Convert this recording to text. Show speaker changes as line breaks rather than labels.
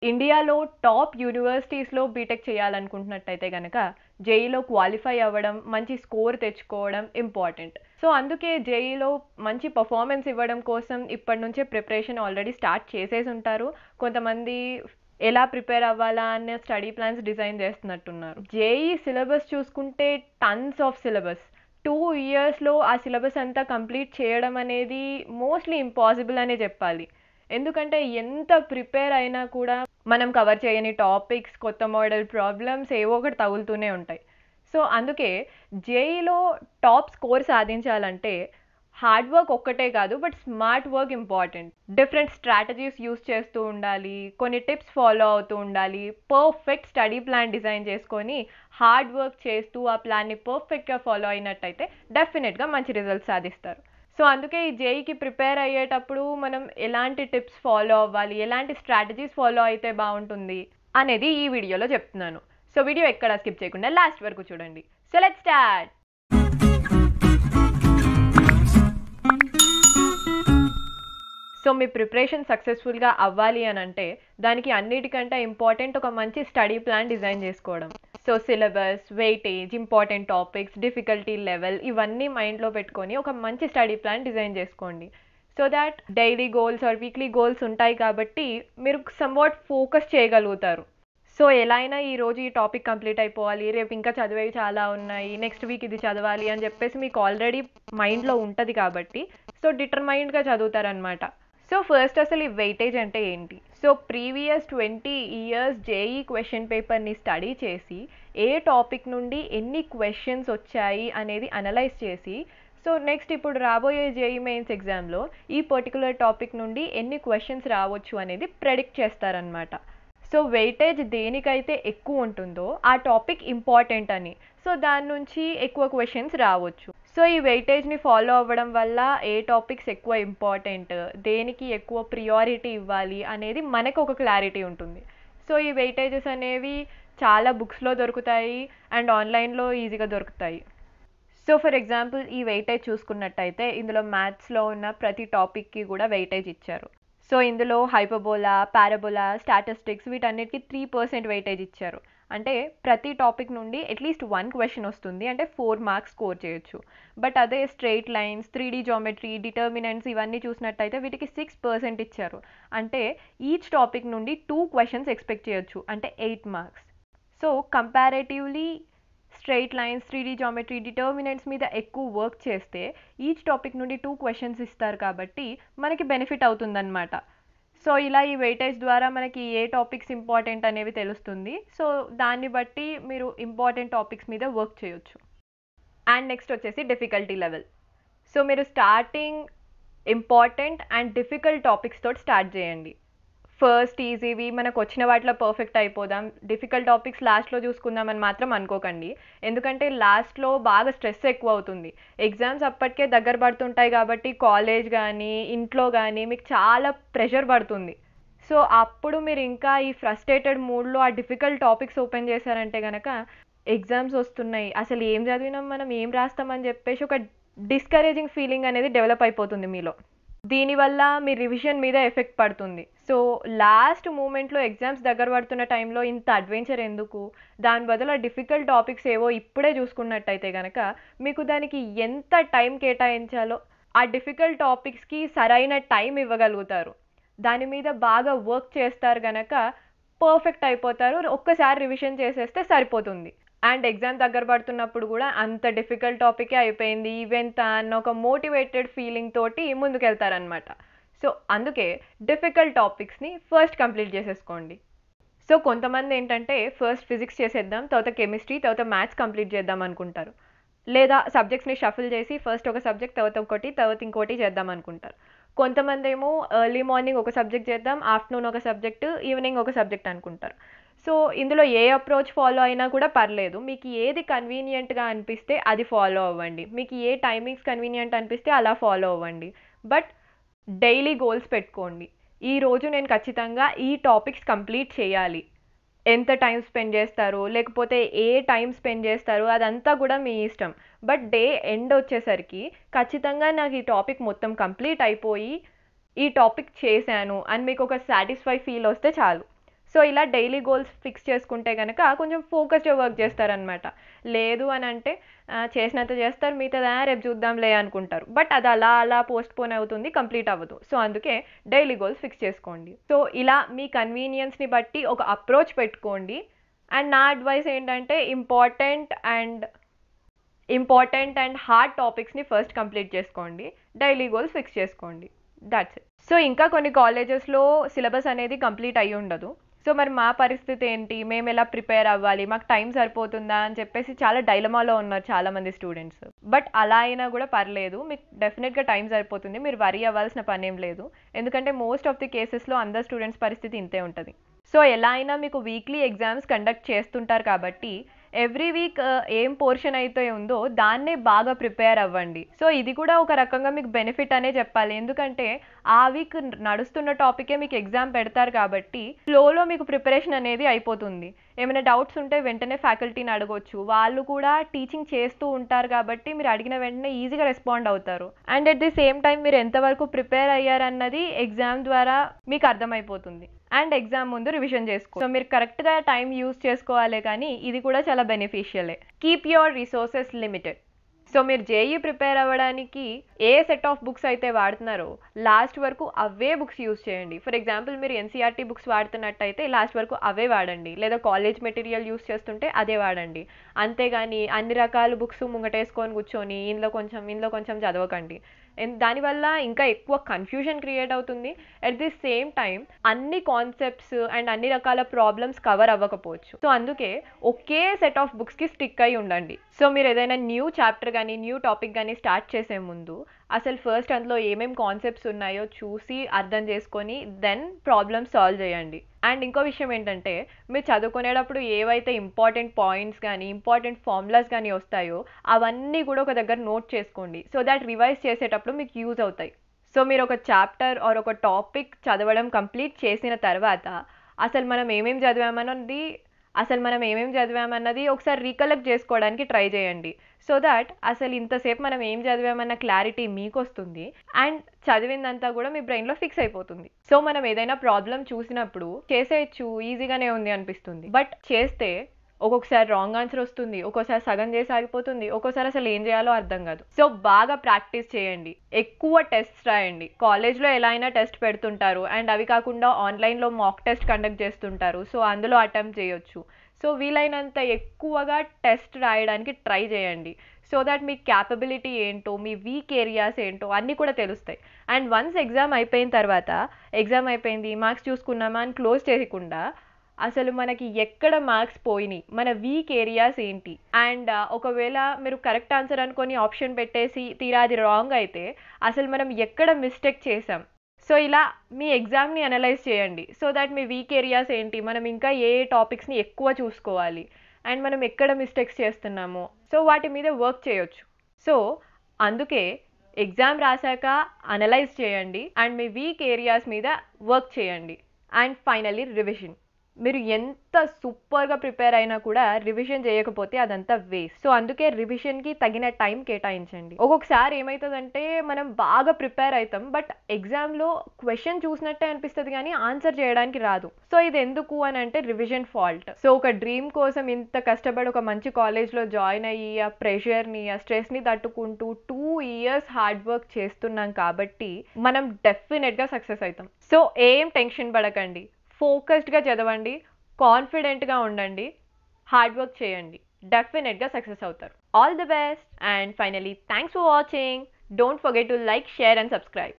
ఇండియాలో top యూనివర్సిటీస్లో BTech చేయాలనుకుంటున్నట్టయితే కనుక జేఈలో qualify అవ్వడం మంచి స్కోర్ తెచ్చుకోవడం ఇంపార్టెంట్ సో అందుకే జేఈలో మంచి పర్ఫార్మెన్స్ ఇవ్వడం కోసం ఇప్పటి నుంచే ప్రిపరేషన్ ఆల్రెడీ స్టార్ట్ చేసేసి ఉంటారు కొంతమంది ఎలా ప్రిపేర్ అవ్వాలా అనే స్టడీ ప్లాన్స్ డిజైన్ చేస్తున్నట్టున్నారు జేఈ సిలబస్ చూసుకుంటే టన్స్ ఆఫ్ సిలబస్ టూ ఇయర్స్లో ఆ సిలబస్ అంతా కంప్లీట్ చేయడం అనేది మోస్ట్లీ ఇంపాసిబుల్ అనే చెప్పాలి ఎందుకంటే ఎంత ప్రిపేర్ అయినా కూడా మనం కవర్ చేయని టాపిక్స్ కొత్త మోడల్ ప్రాబ్లమ్స్ ఏవో ఒకటి తగులుతూనే ఉంటాయి సో అందుకే జేఈలో టాప్ స్కోర్ సాధించాలంటే హార్డ్ వర్క్ ఒక్కటే కాదు but smart work important different strategies use చేస్తూ ఉండాలి కొన్ని టిప్స్ ఫాలో అవుతూ ఉండాలి పర్ఫెక్ట్ స్టడీ ప్లాన్ డిజైన్ చేసుకొని హార్డ్ వర్క్ చేస్తూ ఆ ప్లాన్ని పర్ఫెక్ట్గా ఫాలో అయినట్టయితే డెఫినెట్గా మంచి రిజల్ట్స్ సాధిస్తారు సో అందుకే ఈ జేఈకి ప్రిపేర్ అయ్యేటప్పుడు మనం ఎలాంటి టిప్స్ ఫాలో అవ్వాలి ఎలాంటి స్ట్రాటజీస్ ఫాలో అయితే బాగుంటుంది అనేది ఈ వీడియోలో చెప్తున్నాను సో వీడియో ఎక్కడ స్కిప్ చేయకుండా లాస్ట్ వరకు చూడండి సో లెట్ స్టార్ట్ సో మీ ప్రిపరేషన్ సక్సెస్ఫుల్గా అవ్వాలి అని అంటే దానికి అన్నిటికంటే ఇంపార్టెంట్ ఒక మంచి స్టడీ ప్లాన్ డిజైన్ చేసుకోవడం so syllabus weightage important topics difficulty level ఇవన్నీ మైండ్లో పెట్టుకొని ఒక మంచి స్టడీ ప్లాన్ డిజైన్ చేసుకోండి so that daily goals or weekly goals ఉంటాయి కాబట్టి మీరు సమ్వాట్ ఫోకస్ చేయగలుగుతారు సో ఎలా అయినా ఈ రోజు ఈ టాపిక్ కంప్లీట్ అయిపోవాలి రేపు ఇంకా చదివేవి చాలా ఉన్నాయి నెక్స్ట్ వీక్ ఇది చదవాలి అని చెప్పేసి మీకు ఆల్రెడీ మైండ్లో ఉంటుంది కాబట్టి సో డిటర్మైన్డ్గా చదువుతారనమాట సో ఫస్ట్ అసలు ఈ వెయిటేజ్ అంటే ఏంటి so previous twenty years JEE question పేపర్ని స్టడీ చేసి ఏ టాపిక్ నుండి ఎన్ని క్వశ్చన్స్ వచ్చాయి అనేది అనలైజ్ చేసి సో నెక్స్ట్ ఇప్పుడు రాబోయే జేఈ మెయిన్స్ ఎగ్జామ్లో ఈ పర్టికులర్ టాపిక్ నుండి ఎన్ని క్వశ్చన్స్ రావచ్చు అనేది ప్రెడిక్ట్ చేస్తారనమాట సో వెయిటేజ్ దేనికైతే ఎక్కువ ఉంటుందో ఆ టాపిక్ ఇంపార్టెంట్ అని సో దాని నుంచి ఎక్కువ క్వశ్చన్స్ రావచ్చు సో ఈ వెయిటేజ్ని ఫాలో అవ్వడం వల్ల ఏ టాపిక్స్ ఎక్కువ ఇంపార్టెంట్ దేనికి ఎక్కువ ప్రియారిటీ ఇవ్వాలి అనేది మనకు ఒక క్లారిటీ ఉంటుంది సో ఈ వెయిటేజెస్ అనేవి చాలా బుక్స్లో దొరుకుతాయి అండ్ ఆన్లైన్లో ఈజీగా దొరుకుతాయి సో ఫర్ ఎగ్జాంపుల్ ఈ వెయిటేజ్ చూసుకున్నట్టయితే ఇందులో మ్యాథ్స్లో ఉన్న ప్రతి టాపిక్కి కూడా వెయిటేజ్ ఇచ్చారు సో ఇందులో హైపబోలా పారబోలా స్టాటిస్టిక్స్ వీటన్నిటికీ త్రీ పర్సెంట్ వెయిటేజ్ ఇచ్చారు అంటే ప్రతి టాపిక్ నుండి అట్లీస్ట్ వన్ క్వశ్చన్ వస్తుంది అంటే ఫోర్ మార్క్స్ స్కోర్ చేయొచ్చు బట్ అదే straight lines three D geometry determinants ఇవన్నీ చూసినట్టయితే వీటికి సిక్స్ పర్సెంట్ ఇచ్చారు అంటే ఈచ్ టాపిక్ నుండి టూ క్వశ్చన్స్ ఎక్స్పెక్ట్ చేయొచ్చు అంటే eight marks so comparatively straight lines three D geometry determinants మీద ఎక్కువ వర్క్ చేస్తే ఈచ్ టాపిక్ నుండి టూ క్వశ్చన్స్ ఇస్తారు కాబట్టి మనకి బెనిఫిట్ అవుతుందన్నమాట సో ఇలా ఈ వెయిటేజ్ ద్వారా మనకి ఏ టాపిక్స్ ఇంపార్టెంట్ అనేవి తెలుస్తుంది సో దాన్ని బట్టి మీరు ఇంపార్టెంట్ టాపిక్స్ మీద వర్క్ చేయొచ్చు అండ్ నెక్స్ట్ వచ్చేసి డిఫికల్టీ లెవెల్ సో మీరు starting important and difficult topics తోటి స్టార్ట్ చేయండి ఫస్ట్ ఈజీవి మనకు వచ్చిన వాటిలో పర్ఫెక్ట్ అయిపోదాం డిఫికల్ట్ టాపిక్స్ లాస్ట్లో చూసుకుందామని మాత్రం అనుకోకండి ఎందుకంటే లాస్ట్లో బాగా స్ట్రెస్ ఎక్కువ అవుతుంది ఎగ్జామ్స్ అప్పటికే దగ్గర పడుతుంటాయి కాబట్టి కాలేజ్ కానీ ఇంట్లో కానీ మీకు చాలా ప్రెషర్ పడుతుంది సో అప్పుడు మీరు ఇంకా ఈ ఫ్రస్ట్రేటెడ్ మూడ్లో ఆ డిఫికల్ట్ టాపిక్స్ ఓపెన్ చేశారంటే కనుక ఎగ్జామ్స్ వస్తున్నాయి అసలు ఏం చదివినాం మనం ఏం రాస్తామని చెప్పేసి ఒక డిస్కరేజింగ్ ఫీలింగ్ అనేది డెవలప్ అయిపోతుంది మీలో దీనివల్ల మీ రివిజన్ మీద ఎఫెక్ట్ పడుతుంది సో లాస్ట్ మూమెంట్లో ఎగ్జామ్స్ దగ్గర పడుతున్న టైంలో ఇంత అడ్వెంచర్ ఎందుకు దాని బదులు డిఫికల్ట్ టాపిక్స్ ఏవో ఇప్పుడే చూసుకున్నట్టయితే కనుక మీకు దానికి ఎంత టైం కేటాయించాలో ఆ డిఫికల్ట్ టాపిక్స్కి సరైన టైం ఇవ్వగలుగుతారు దాని మీద బాగా వర్క్ చేస్తారు కనుక పర్ఫెక్ట్ అయిపోతారు ఒక్కసారి రివిజన్ చేసేస్తే సరిపోతుంది అండ్ ఎగ్జామ్ దగ్గర పడుతున్నప్పుడు కూడా అంత డిఫికల్ట్ టాపికే అయిపోయింది ఈవెంట్ అన్న ఒక మోటివేటెడ్ ఫీలింగ్ తోటి ముందుకెళ్తారనమాట సో అందుకే డిఫికల్ట్ టాపిక్స్ని ఫస్ట్ కంప్లీట్ చేసేసుకోండి సో కొంతమంది ఏంటంటే ఫస్ట్ ఫిజిక్స్ చేసేద్దాం తర్వాత కెమిస్ట్రీ తర్వాత మ్యాథ్స్ కంప్లీట్ చేద్దాం అనుకుంటారు లేదా సబ్జెక్ట్స్ని షఫిల్ చేసి ఫస్ట్ ఒక సబ్జెక్ట్ తర్వాత ఒకటి తర్వాత ఇంకోటి చేద్దాం అనుకుంటారు కొంతమంది ఏమో ఎర్లీ మార్నింగ్ ఒక సబ్జెక్ట్ చేద్దాం ఆఫ్టర్నూన్ ఒక సబ్జెక్ట్ ఈవినింగ్ ఒక సబ్జెక్ట్ అనుకుంటారు సో ఇందులో ఏ అప్రోచ్ ఫాలో అయినా కూడా పర్లేదు మీకు ఏది కన్వీనియంట్గా అనిపిస్తే అది ఫాలో అవ్వండి మీకు ఏ టైమింగ్స్ కన్వీనియంట్ అనిపిస్తే అలా ఫాలో అవ్వండి బట్ డైలీ గోల్స్ పెట్టుకోండి ఈ రోజు నేను ఖచ్చితంగా ఈ టాపిక్స్ కంప్లీట్ చేయాలి ఎంత టైం స్పెండ్ చేస్తారు లేకపోతే ఏ టైం స్పెండ్ చేస్తారు అదంతా కూడా మీ ఇష్టం బట్ డే ఎండ్ వచ్చేసరికి ఖచ్చితంగా నాకు ఈ టాపిక్ మొత్తం కంప్లీట్ అయిపోయి ఈ టాపిక్ చేశాను అని మీకు ఒక సాటిస్ఫై ఫీల్ వస్తే చాలు సో ఇలా డైలీ గోల్స్ ఫిక్స్ చేసుకుంటే కనుక కొంచెం ఫోకస్డ్గా వర్క్ చేస్తారనమాట లేదు అని అంటే ఆ, చేసినంత చేస్తారు మిగతాదా రేపు చూద్దాంలే అనుకుంటారు బట్ అది అలా అలా పోస్ట్ పోన్ అవుతుంది కంప్లీట్ అవ్వదు సో అందుకే డైలీ గోల్స్ ఫిక్స్ చేసుకోండి సో ఇలా మీ కన్వీనియన్స్ని బట్టి ఒక అప్రోచ్ పెట్టుకోండి అండ్ నా అడ్వైస్ ఏంటంటే important and important and hard టాపిక్స్ని ఫస్ట్ కంప్లీట్ చేసుకోండి డైలీ గోల్స్ ఫిక్స్ చేసుకోండి దాట్స్ ఇట్ సో ఇంకా కొన్ని కాలేజెస్లో సిలబస్ అనేది కంప్లీట్ అయ్యి ఉండదు సో మరి మా పరిస్థితి ఏంటి మేము ఎలా ప్రిపేర్ అవ్వాలి మాకు టైం సరిపోతుందా అని చెప్పేసి చాలా డైలమాలో ఉన్నారు చాలా మంది స్టూడెంట్స్ బట్ అలా అయినా కూడా పర్లేదు మీకు డెఫినెట్గా టైం సరిపోతుంది మీరు వరీ అవ్వాల్సిన పని ఏం లేదు ఎందుకంటే మోస్ట్ ఆఫ్ ది కేసెస్లో అందరు స్టూడెంట్స్ పరిస్థితి ఇంతే ఉంటుంది సో ఎలా అయినా మీకు వీక్లీ ఎగ్జామ్స్ కండక్ట్ చేస్తుంటారు కాబట్టి ఎవ్రీ వీక్ ఏం పోర్షన్ అయితే ఉందో దాన్నే బాగా ప్రిపేర్ అవ్వండి సో ఇది కూడా ఒక రకంగా మీకు బెనిఫిట్ అనే చెప్పాలి ఎందుకంటే ఆ వీక్ నడుస్తున్న టాపికే మీకు ఎగ్జామ్ పెడతారు కాబట్టి ఫ్లోలో మీకు ప్రిపరేషన్ అనేది అయిపోతుంది ఏమైనా డౌట్స్ ఉంటే వెంటనే ఫ్యాకల్టీని అడగొచ్చు వాళ్ళు కూడా టీచింగ్ చేస్తూ ఉంటారు కాబట్టి మీరు అడిగిన వెంటనే ఈజీగా రెస్పాండ్ అవుతారు and at the same time మీరు ఎంతవరకు ప్రిపేర్ అయ్యారన్నది ఎగ్జామ్ ద్వారా మీకు అర్థమైపోతుంది అండ్ ఎగ్జామ్ ముందు రివిజన్ చేసుకో సో మీరు కరెక్ట్గా టైం యూస్ చేసుకోవాలి కానీ ఇది కూడా చాలా బెనిఫిషియలే keep your resources limited so మీరు జేఈ ప్రిపేర్ అవ్వడానికి ఏ సెట్ ఆఫ్ బుక్స్ అయితే వాడుతున్నారో లాస్ట్ వరకు అవే బుక్స్ యూస్ చేయండి ఫర్ ఎగ్జాంపుల్ మీరు ఎన్సీఆర్టీ బుక్స్ వాడుతున్నట్టయితే లాస్ట్ వరకు అవే వాడండి లేదా కాలేజ్ మెటీరియల్ యూస్ చేస్తుంటే అదే వాడండి అంతేగాని అన్ని రకాల బుక్స్ ముంగటేసుకొని కూర్చొని ఇందులో కొంచెం ఇందులో కొంచెం చదవకండి ఎన్- దానివల్ల ఇంకా ఎక్కువ కన్ఫ్యూజన్ క్రియేట్ అవుతుంది అట్ ది సేమ్ టైం అన్ని కాన్సెప్ట్స్ అండ్ అన్ని రకాల ప్రాబ్లమ్స్ కవర్ అవ్వకపోవచ్చు సో అందుకే ఒకే సెట్ ఆఫ్ బుక్స్కి స్టిక్ అయి ఉండండి సో మీరు ఏదైనా న్యూ చాప్టర్ కానీ న్యూ టాపిక్ కానీ స్టార్ట్ చేసే ముందు అసలు ఫస్ట్ అందులో ఏమేం కాన్సెప్ట్స్ ఉన్నాయో చూసి అర్థం చేసుకొని దెన్ ప్రాబ్లమ్ సాల్వ్ చేయండి అండ్ ఇంకో విషయం ఏంటంటే మీరు చదువుకునేటప్పుడు ఏవైతే ఇంపార్టెంట్ పాయింట్స్ కానీ ఇంపార్టెంట్ ఫార్ములాస్ కానీ వస్తాయో అవన్నీ కూడా ఒక దగ్గర నోట్ చేసుకోండి సో దాట్ రివైజ్ చేసేటప్పుడు మీకు యూజ్ అవుతాయి సో మీరు ఒక చాప్టర్ ఆర్ ఒక టాపిక్ చదవడం కంప్లీట్ చేసిన తర్వాత అసలు మనం ఏమేం చదివామన్నది అసలు మనం ఏమేం చదివామన్నది ఒకసారి రీకలెక్ట్ చేసుకోవడానికి ట్రై చేయండి సో దాట్ అసలు ఇంతసేపు మనం ఏం చదివామన్న క్లారిటీ మీకు వస్తుంది అండ్ చదివిందంతా కూడా మీ బ్రెయిన్లో ఫిక్స్ అయిపోతుంది సో మనం ఏదైనా ప్రాబ్లం చూసినప్పుడు చేసేయచ్చు ఈజీగానే ఉంది అనిపిస్తుంది బట్ చేస్తే ఒక్కొక్కసారి రాంగ్ ఆన్సర్ వస్తుంది ఒక్కోసారి సగం చేసి ఆగిపోతుంది ఒక్కోసారి అసలు ఏం చేయాలో అర్థం కాదు సో బాగా ప్రాక్టీస్ చేయండి ఎక్కువ టెస్ట్ రాయండి కాలేజ్లో ఎలా అయినా టెస్ట్ పెడుతుంటారు అండ్ అవి కాకుండా ఆన్లైన్లో మాక్ టెస్ట్ కండక్ట్ చేస్తుంటారు సో అందులో అటెంప్ట్ చేయొచ్చు సో వీలైనంత ఎక్కువగా టెస్ట్ రాయడానికి ట్రై చేయండి సో దట్ మీ క్యాపబిలిటీ ఏంటో మీ వీక్ ఏరియాస్ ఏంటో అన్నీ కూడా తెలుస్తాయి అండ్ వన్స్ ఎగ్జామ్ అయిపోయిన తర్వాత ఎగ్జామ్ అయిపోయింది మార్క్స్ చూసుకున్నామా అని క్లోజ్ చేయకుండా అసలు మనకి ఎక్కడ మార్క్స్ పోయినాయి మన వీక్ ఏరియాస్ ఏంటి అండ్ ఒకవేళ మీరు కరెక్ట్ ఆన్సర్ అనుకొని ఆప్షన్ పెట్టేసి తీరా అది రాంగ్ అయితే అసలు మనం ఎక్కడ మిస్టేక్ చేసాం సో ఇలా మీ ఎగ్జామ్ని అనలైజ్ చేయండి సో దట్ మీ వీక్ ఏరియాస్ ఏంటి మనం ఇంకా ఏ టాపిక్స్ని ఎక్కువ చూసుకోవాలి అండ్ మనం ఎక్కడ మిస్టేక్స్ చేస్తున్నాము సో వాటి మీద వర్క్ చేయొచ్చు సో అందుకే ఎగ్జామ్ రాశాక అనలైజ్ చేయండి అండ్ మీ వీక్ ఏరియాస్ మీద వర్క్ చేయండి అండ్ ఫైనల్లీ రివిజన్ మీరు ఎంత సూపర్గా ప్రిపేర్ అయినా కూడా రివిజన్ చేయకపోతే అదంతా వేస్ట్ సో అందుకే రివిజన్కి తగిన టైం కేటాయించండి ఒక్కొక్కసారి ఏమవుతుందంటే మనం బాగా ప్రిపేర్ అవుతాం బట్ ఎగ్జామ్లో క్వశ్చన్ చూసినట్టే అనిపిస్తుంది కానీ ఆన్సర్ చేయడానికి రాదు సో ఇది ఎందుకు అని అంటే రివిజన్ ఫాల్ట్ సో ఒక డ్రీమ్ కోసం ఇంత కష్టపడి ఒక మంచి కాలేజ్లో జాయిన్ అయ్యి ఆ ప్రెషర్ని ఆ స్ట్రెస్ని తట్టుకుంటూ టూ ఇయర్స్ హార్డ్ వర్క్ చేస్తున్నాం కాబట్టి మనం డెఫినెట్గా సక్సెస్ అవుతాం సో ఏం టెన్షన్ పడకండి ఫోకస్డ్గా చదవండి కాన్ఫిడెంట్గా ఉండండి హార్డ్ వర్క్ చేయండి డెఫినెట్గా సక్సెస్ అవుతారు all the best and finally thanks for watching don't forget to like share and subscribe